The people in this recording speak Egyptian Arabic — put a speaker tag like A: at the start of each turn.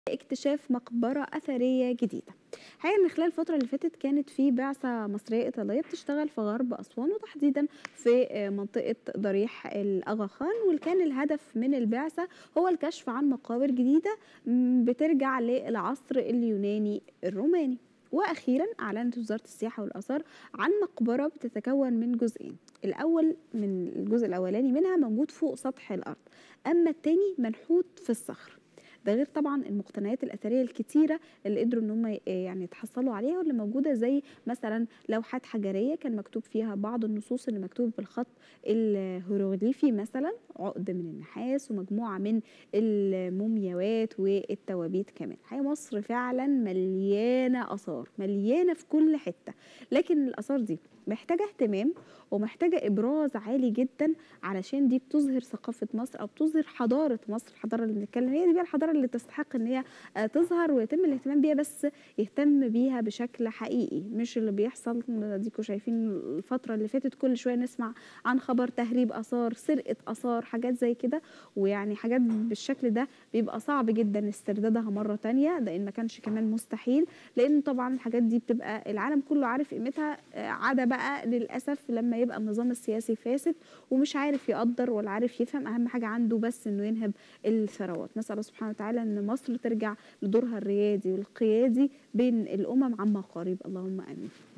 A: اكتشاف مقبرة أثرية جديدة حقيقة إن خلال الفترة اللي فاتت كانت في بعثة مصرية إيطالية بتشتغل في غرب أسوان وتحديدا في منطقة ضريح الأغا خان وكان الهدف من البعثة هو الكشف عن مقابر جديدة بترجع للعصر اليوناني الروماني واخيرا اعلنت وزاره السياحه والاثار عن مقبره بتتكون من جزئين الاول من الجزء الاولاني منها موجود فوق سطح الارض اما الثاني منحوت في الصخر ده غير طبعا المقتنيات الاثريه الكتيره اللي قدروا ان هم يعني يتحصلوا عليها واللي موجوده زي مثلا لوحات حجريه كان مكتوب فيها بعض النصوص اللي مكتوب بالخط الهيروغليفي مثلا عقد من النحاس ومجموعه من المومياوات والتوابيت كمان هي مصر فعلا مليانه اثار مليانه في كل حته لكن الاثار دي محتاجه اهتمام ومحتاجه ابراز عالي جدا علشان دي بتظهر ثقافه مصر او بتظهر حضاره مصر الحضاره اللي بنتكلم هي دي بقى الحضاره اللي تستحق ان هي تظهر ويتم الاهتمام بيها بس يهتم بيها بشكل حقيقي مش اللي بيحصل اديكم شايفين الفتره اللي فاتت كل شويه نسمع عن خبر تهريب اثار سرقه اثار حاجات زي كده ويعني حاجات بالشكل ده بيبقى صعب جدا استردادها مره تانية لان ما كانش كمان مستحيل لان طبعا الحاجات دي بتبقى العالم كله عارف قيمتها عدا بقى للاسف لما يبقى النظام السياسي فاسد ومش عارف يقدر ولا عارف يفهم اهم حاجه عنده بس انه ينهب الثروات نسال الله سبحانه وتعالى ان مصر ترجع لدورها الريادي والقيادي بين الامم عما قريب اللهم امين